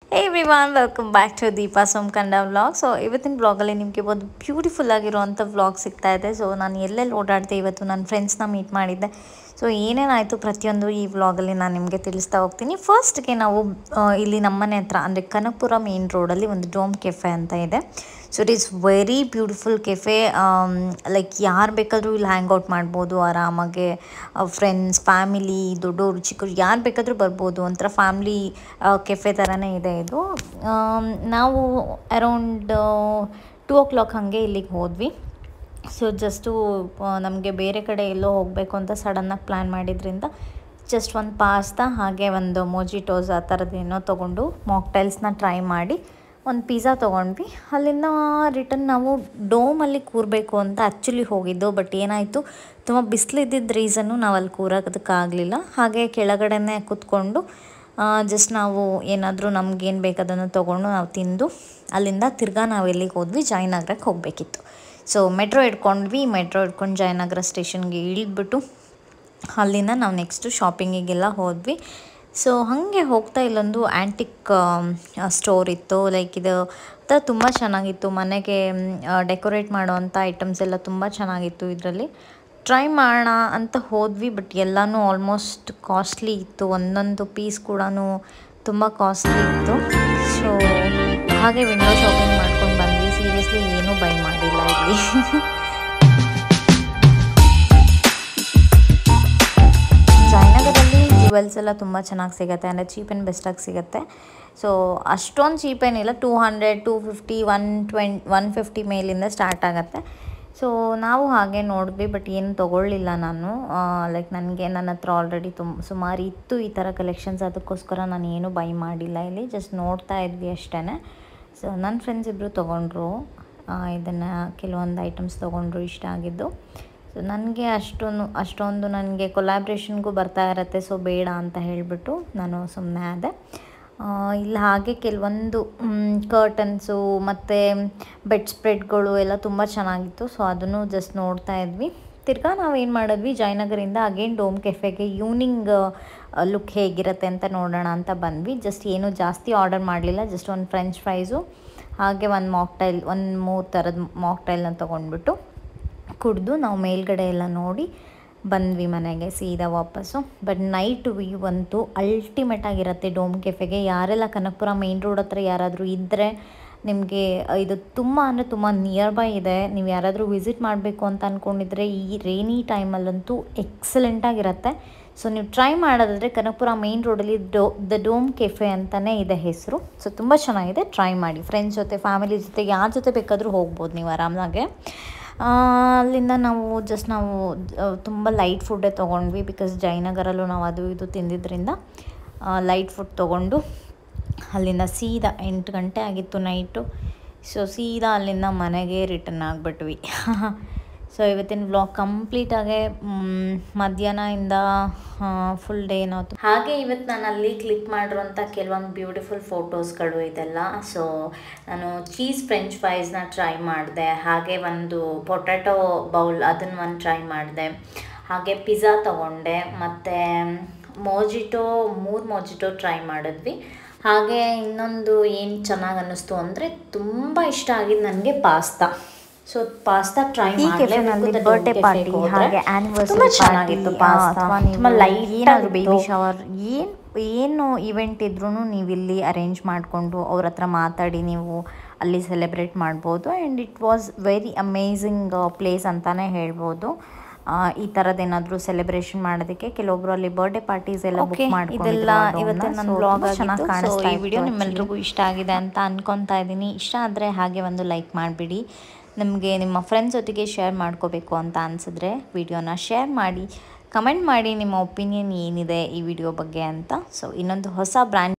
every everyone welcome back to Deepa Som Kannada vlog so ಇವತ್ತಿನ ವ್ಲಾಗಲ್ಲಿ ನಿಮಗೆ ಒಂದು ಬ್ಯೂಟಿಫುಲ್ ಆಗಿರುವಂಥ ವ್ಲಾಗ್ ಸಿಗ್ತಾ ಇದೆ ಸೊ ನಾನು ಎಲ್ಲೆಲ್ಲಿ ಓಡಾಡಿದೆ ಇವತ್ತು ನನ್ನ ಫ್ರೆಂಡ್ಸ್ನ ಮೀಟ್ ಮಾಡಿದ್ದೆ ಸೊ ಏನೇನಾಯಿತು ಪ್ರತಿಯೊಂದು ಈ ವ್ಲಾಗಲ್ಲಿ ನಾನು ನಿಮಗೆ ತಿಳಿಸ್ತಾ ಹೋಗ್ತೀನಿ ಫಸ್ಟ್ಗೆ ನಾವು ಆ, ಇಲ್ಲಿ ನಮ್ಮನೆ ಹತ್ರ ಅಂದರೆ ಕನಕಪುರ ಮೇನ್ ರೋಡಲ್ಲಿ ಒಂದು ಡೋಮ್ ಕೆಫೆ ಅಂತ ಇದೆ so it is very beautiful cafe like ಯಾರು ಬೇಕಾದರೂ ಇಲ್ಲಿ ಹ್ಯಾಂಗ್ ಔಟ್ ಮಾಡ್ಬೋದು ಆರಾಮಾಗೆ ಫ್ರೆಂಡ್ಸ್ ಫ್ಯಾಮಿಲಿ ದೊಡ್ಡವರು ಚಿಕ್ಕವರು ಯಾರು ಬೇಕಾದರೂ ಬರ್ಬೋದು ಒಂಥರ ಫ್ಯಾಮ್ಲಿ ಕೆಫೆ ಥರನೇ ಇದೆ ಇದು ಆಮ್, ನಾವು ಅರೌಂಡ್ ಟೂ ಓ ಕ್ಲಾಕ್ ಹಾಗೆ ಇಲ್ಲಿಗೆ ಹೋದ್ವಿ ಸೊ ಜಸ್ಟು ನಮಗೆ ಬೇರೆ ಕಡೆ ಎಲ್ಲೋ ಹೋಗಬೇಕು ಅಂತ ಸಡನ್ನಾಗಿ ಪ್ಲ್ಯಾನ್ ಮಾಡಿದ್ರಿಂದ ಜಸ್ಟ್ ಒಂದು ಪಾಸ್ತಾ ಹಾಗೆ ಒಂದು ಮೊಜಿಟೋಸ್ ಆ ಥರದ್ದೇನೋ ತೊಗೊಂಡು ಮಾಕ್ಟೈಲ್ಸ್ನ ಟ್ರೈ ಮಾಡಿ ಒಂದು ಪಿಜ್ಜಾ ತೊಗೊಂಡ್ವಿ ಅಲ್ಲಿಂದ ರಿಟರ್ನ್ ನಾವು ಡೋಮಲ್ಲಿ ಕೂರಬೇಕು ಅಂತ ಆ್ಯಕ್ಚುಲಿ ಹೋಗಿದ್ದು ಬಟ್ ಏನಾಯಿತು ತುಂಬ ಬಿಸಿಲಿದ್ದಿದ್ದ ರೀಸನ್ನು ನಾವು ಅಲ್ಲಿ ಕೂರೋದಕ್ಕಾಗಲಿಲ್ಲ ಹಾಗೆ ಕೆಳಗಡೆನೇ ಕೂತ್ಕೊಂಡು ಜಸ್ಟ್ ನಾವು ಏನಾದರೂ ನಮ್ಗೇನು ಬೇಕು ಅದನ್ನು ತೊಗೊಂಡು ನಾವು ತಿಂದು ಅಲ್ಲಿಂದ ತಿರ್ಗಾ ನಾವು ಎಲ್ಲಿಗೆ ಹೋದ್ವಿ ಜಯನಗರಕ್ಕೆ ಹೋಗಬೇಕಿತ್ತು ಸೊ ಮೆಟ್ರೋ ಹಿಡ್ಕೊಂಡ್ವಿ ಮೆಟ್ರೋ ಹಿಡ್ಕೊಂಡು ಜಯನಗರ ಸ್ಟೇಷನ್ಗೆ ಇಳಿದ್ಬಿಟ್ಟು ಅಲ್ಲಿಂದ ನಾವು ನೆಕ್ಸ್ಟು ಶಾಪಿಂಗಿಗೆಲ್ಲ ಹೋದ್ವಿ ಸೊ ಹಾಗೆ ಹೋಗ್ತಾ ಇಲ್ಲೊಂದು ಆ್ಯಂಟಿಕ್ ಸ್ಟೋರ್ ಇತ್ತು ಲೈಕ್ ಇದು ಥರ ತುಂಬ ಚೆನ್ನಾಗಿತ್ತು ಮನೆಗೆ ಡೆಕೋರೇಟ್ ಮಾಡೋವಂಥ ಐಟಮ್ಸ್ ಎಲ್ಲ ತುಂಬ ಚೆನ್ನಾಗಿತ್ತು ಇದರಲ್ಲಿ ಟ್ರೈ ಮಾಡೋಣ ಅಂತ ಹೋದ್ವಿ ಬಟ್ ಎಲ್ಲನೂ ಆಲ್ಮೋಸ್ಟ್ ಕಾಸ್ಟ್ಲಿ ಇತ್ತು ಒಂದೊಂದು ಪೀಸ್ ಕೂಡ ತುಂಬ ಕಾಸ್ಟ್ಲಿ ಇತ್ತು ಸೊ ಹಾಗೆ ವಿಂಡೋ ಶಾಪಿಂಗ್ ಮಾಡ್ಕೊಂಡು ಬಂದ್ವಿ ಸೀರಿಯಸ್ಲಿ ಏನೂ ಬೈ ಮಾಡಿಲ್ಲ ಇಲ್ಲಿ ಜಯನಗರದಲ್ಲಿ ಜ್ಯುವೆಲ್ಸ್ ಎಲ್ಲ ತುಂಬ ಚೆನ್ನಾಗಿ ಸಿಗುತ್ತೆ ಅಂದರೆ ಚೀಪ್ ಆ್ಯಂಡ್ ಬೆಸ್ಟಾಗಿ ಸಿಗುತ್ತೆ ಸೊ ಅಷ್ಟೊಂದು ಚೀಪ್ ಏನಿಲ್ಲ two hundred two fifty one twenty one fifty ಮೇಲಿಂದ ಸ್ಟಾರ್ಟ್ ಆಗುತ್ತೆ ಸೊ ನಾವು ಹಾಗೆ ನೋಡಿದ್ವಿ ಬಟ್ ಏನು ತೊಗೊಳ್ಳಿಲ್ಲ ನಾನು ಲೈಕ್ ನನಗೆ ನನ್ನ ಹತ್ರ ಆಲ್ರೆಡಿ ತುಂಬ ಸುಮಾರು ಇತ್ತು ಈ ಥರ ಕಲೆಕ್ಷನ್ಸ್ ಅದಕ್ಕೋಸ್ಕರ ನಾನು ಏನೂ ಬೈ ಮಾಡಿಲ್ಲ ಇಲ್ಲಿ ಜಸ್ಟ್ ನೋಡ್ತಾ ಇದ್ವಿ ಅಷ್ಟೇ ಸೊ ನನ್ನ ಫ್ರೆಂಡ್ಸ್ ಇಬ್ಬರು ತೊಗೊಂಡ್ರು ಇದನ್ನು ಕೆಲವೊಂದು ಐಟಮ್ಸ್ ತೊಗೊಂಡ್ರು ಇಷ್ಟ ಆಗಿದ್ದು ಸೊ ನನಗೆ ಅಷ್ಟೊಂದು ಅಷ್ಟೊಂದು ನನಗೆ ಕೊಲಾಬ್ರೇಷನ್ಗೂ ಬರ್ತಾ ಇರತ್ತೆ ಸೊ ಬೇಡ ಅಂತ ಹೇಳಿಬಿಟ್ಟು ನಾನು ಸುಮ್ಮನೆ ಆದೆ ಆ, ಇಲ್ಲಿ ಹಾಗೆ ಕೆಲವೊಂದು ಕರ್ಟನ್ಸು ಮತ್ತು ಬೆಡ್ ಸ್ಪ್ರೆಡ್ಗಳು ಎಲ್ಲ ತುಂಬ ಚೆನ್ನಾಗಿತ್ತು ಸೊ ಅದನ್ನು ಜಸ್ಟ್ ನೋಡ್ತಾ ಇದ್ವಿ ತಿರ್ಗಾ ನಾವೇನು ಮಾಡಿದ್ವಿ ಜಯನಗರಿಂದ ಅಗೇನ್ ಡೋಮ್ ಕೆಫೆಗೆ ಈವ್ನಿಂಗ್ ಲುಕ್ ಹೇಗಿರುತ್ತೆ ಅಂತ ನೋಡೋಣ ಅಂತ ಬಂದ್ವಿ ಜಸ್ಟ್ ಏನು ಜಾಸ್ತಿ ಆರ್ಡರ್ ಮಾಡಲಿಲ್ಲ ಜಸ್ಟ್ ಒಂದು ಫ್ರೆಂಚ್ ಫ್ರೈಸು ಹಾಗೆ ಒಂದು ಮಾಕ್ಟೈಲ್ ಒಂದು ಮೂರು ಥರದ ಮಾಕ್ಟೈಲ್ನ ತೊಗೊಂಡ್ಬಿಟ್ಟು ಕುಡಿದು ನಾವು ಮೇಲ್ಗಡೆ ಎಲ್ಲ ನೋಡಿ ಬಂದ್ವಿ ಮನೆಗೆ ಸೀದಾ ವಾಪಸ್ಸು ಬಟ್ ನೈಟ್ ವ್ಯೂ ಅಂತೂ ಅಲ್ಟಿಮೇಟ್ ಆಗಿರುತ್ತೆ ಡೋಮ್ ಕೆಫೆಗೆ ಯಾರೆಲ್ಲ ಕನಕಪುರ ಮೇನ್ ರೋಡ್ ಹತ್ರ ಯಾರಾದರೂ ಇದ್ದರೆ ನಿಮಗೆ ಇದು ತುಂಬ ಅಂದರೆ ತುಂಬ ನಿಯರ್ ಬೈ ಇದೆ ನೀವು ಯಾರಾದರೂ ವಿಸಿಟ್ ಮಾಡಬೇಕು ಅಂತ ಅಂದ್ಕೊಂಡಿದ್ರೆ ಈ ರೇನಿ ಟೈಮಲ್ಲಂತೂ ಎಕ್ಸಲೆಂಟಾಗಿರುತ್ತೆ ಸೊ ನೀವು ಟ್ರೈ ಮಾಡೋದಾದರೆ ಕನಕಪುರ ಮೇನ್ ರೋಡಲ್ಲಿ ಡೋ ದ ಡೋಮ್ ಕೆಫೆ ಅಂತಲೇ ಇದೆ ಹೆಸರು ಸೊ ತುಂಬ ಚೆನ್ನಾಗಿದೆ ಟ್ರೈ ಮಾಡಿ ಫ್ರೆಂಡ್ಸ್ ಜೊತೆ ಫ್ಯಾಮಿಲಿ ಜೊತೆ ಯಾರ ಜೊತೆ ಬೇಕಾದರೂ ಹೋಗ್ಬೋದು ನೀವು ಆರಾಮಾಗೆ ಆ, ಅಲ್ಲಿಂದ ನಾವು ಜಸ್ಟ್ ನಾವು ತುಂಬ ಲೈಟ್ ಫುಡ್ಡೇ ತೊಗೊಂಡ್ವಿ ಬಿಕಾಸ್ ಜಯನಗರಲ್ಲೂ ನಾವು ಅದು ಇದು ತಿಂದಿದ್ದರಿಂದ ಲೈಟ್ ಫುಡ್ ತೊಗೊಂಡು ಅಲ್ಲಿಂದ ಸೀದಾ ಎಂಟು ಗಂಟೆ ಆಗಿತ್ತು ನೈಟು ಸೊ ಸೀದಾ ಅಲ್ಲಿಂದ ಮನೆಗೆ ರಿಟರ್ನ್ ಆಗಿಬಿಟ್ವಿ ಸೊ ಇವತ್ತಿನ ವ್ಲಾಗ್ ಕಂಪ್ಲೀಟಾಗೆ ಮಧ್ಯಾಹ್ನದಿಂದ ಫುಲ್ ಡೇ ನಾವು ಹಾಗೆ ಇವತ್ತು ನಾನು ಅಲ್ಲಿ ಕ್ಲಿಕ್ ಮಾಡಿರೋಂಥ ಕೆಲವೊಂದು ಬ್ಯೂಟಿಫುಲ್ ಫೋಟೋಸ್ಗಳು ಇದೆಲ್ಲ ಸೊ ನಾನು ಚೀಸ್ ಫ್ರೆಂಚ್ ಫ್ರೈಸ್ನ ಟ್ರೈ ಮಾಡಿದೆ ಹಾಗೆ ಒಂದು ಪೊಟ್ಯಾಟೊ ಬೌಲ್ ಅದನ್ನು ಒಂದು ಟ್ರೈ ಮಾಡಿದೆ ಹಾಗೆ ಪಿಜ್ಜಾ ತೊಗೊಂಡೆ ಮತ್ತು ಮೋಜಿಟೋ ಮೂರು ಮೋಜಿಟೋ ಟ್ರೈ ಮಾಡಿದ್ವಿ ಹಾಗೆ ಇನ್ನೊಂದು ಏನು ಚೆನ್ನಾಗಿ ಅನ್ನಿಸ್ತು ಅಂದರೆ ತುಂಬ ಇಷ್ಟ ಆಗಿದ್ದು ನನಗೆ ಪಾಸ್ತಾ ಸೊ ಪಾಸ್ತಾ ಟ್ರೈ ಈ ಕೆಫೆನಲ್ಲಿ ಬರ್ಡೇ ಪಾರ್ಟಿ ಹಾಗೆ ತುಂಬ ಆನಿವರ್ಸರಿ ಚೆನ್ನಾಗಿತ್ತು ಪಾಸ್ತಾ ತುಂಬ ಲೈಟ್ ಏನಾದರೂ ಬೇಬಿ ಬೇಬಿ ಶವರ್ ಏನು ಏನು ಇವೆಂಟ್ ಇದ್ರೂ ನೀವು ಇಲ್ಲಿ ಅರೇಂಜ್ ಮಾಡಿಕೊಂಡು ಅವ್ರ ಹತ್ರ ಮಾತಾಡಿ ನೀವು ಅಲ್ಲಿ ಸೆಲೆಬ್ರೇಟ್ ಮಾಡ್ಬೋದು and it was very amazing place ಅಂತಲೇ ಹೇಳ್ಬೋದು ಆ, ಈ ಥರದ್ದೇನಾದರೂ ಸೆಲೆಬ್ರೇಷನ್ ಮಾಡೋದಕ್ಕೆ ಕೆಲವೊಬ್ರು ಅಲ್ಲಿ ಬರ್ಡೇ ಪಾರ್ಟೀಸ್ ಎಲ್ಲ ಓಕೆ ಬುಕ್ ಇದೆಲ್ಲ ಇವತ್ತಿನ ನನ್ನ ಬ್ಲಾಗ್ ಚೆನ್ನಾಗಿ ಆಗಿತ್ತು ಸೊ ಕಾಣಿಸ್ತಾ ಈ ವಿಡಿಯೋ ಇತ್ತು ನಿಮ್ಮೆಲ್ರಿಗೂ ಇಷ್ಟ ಆಗಿದೆ ಅಂತ ಅನ್ಕೊತಾ ಇದ್ದೀನಿ ಇಷ್ಟ ಆದರೆ ಹಾಗೆ ಒಂದು ಲೈಕ್ ಮಾಡಿಬಿಡಿ ನಿಮಗೆ ನಿಮ್ಮ ಫ್ರೆಂಡ್ಸ್ ಜೊತೆಗೆ ಶೇರ್ ಮಾಡ್ಕೋಬೇಕು ಅಂತ ಅನಿಸಿದ್ರೆ ವಿಡಿಯೋನ ಶೇರ್ ಮಾಡಿ ಕಮೆಂಟ್ ಮಾಡಿ ನಿಮ್ಮ ಒಪಿನಿಯನ್ ಏನಿದೆ ಈ ವಿಡಿಯೋ ಬಗ್ಗೆ ಅಂತ ಸೊ ಇನ್ನೊಂದು ಹೊಸ ಬ್ರ್ಯಾಂಡ್